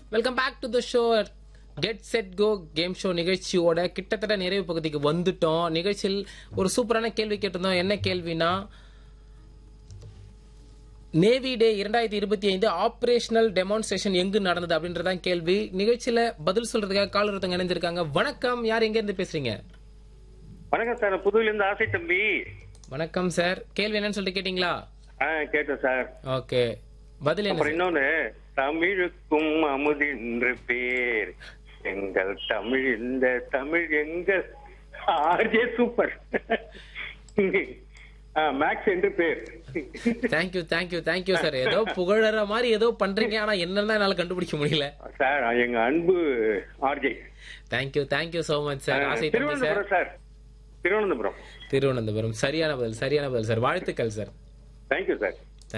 welcome back to the show get set go game show நிகழ்ச்சியோட கிட்டத்தட்ட நிறைவு பகுதிக்கு வந்துட்டோம் நிகழ்ச்சியில் ஒரு சூப்பரான கேள்வி கேட்டிருந்தோம் என்ன கேள்வினா நேவி டே இரண்டாயிரத்தி இருபத்தி ஐந்து ஆபரேஷனல் டெமான்ஸ்ட்ரேஷன் எங்கு நடந்தது அப்படின்றதான் கேள்வி நிகழ்ச்சியில பதில் சொல்றதுக்காக கால் ஒருத்தவங்க இணைஞ்சிருக்காங்க வணக்கம் யார் எங்க இருந்து பேசுறீங்க வணக்கம் சார் புதுவில இருந்து ஆசை தம்பி வணக்கம் சார் கேள்வி என்னன்னு சொல்லிட்டு கேட்டீங்களா ஆ கேட்டேன் சார் ஓகே பதில் என்ன அப்புறம் இன்னொன்னு தமிழுக்கும் அமுதென்று பேர் எங்கள் தமிழ் இந்த தமிழ் எங்க ஆர்ஜே சூப்பர் மேக்ஸ் என்று பேர் தேங்க்யூ தேங்க்யூ தேங்க்யூ சார் ஏதோ புகழற மாதிரி ஏதோ பண்றீங்க ஆனா என்னன்னு என்னால கண்டுபிடிக்க முடியல சார் எங்க அன்பு RJ thank you thank you so much sir ஆசை தம்பி சார் திருவனந்தபுரம் சார் திருவனந்தபுரம் திருவனந்தபுரம் சரியான பதில் சரியான பதில் சார் வாழ்த்துக்கள் சார் தேங்க்யூ சார்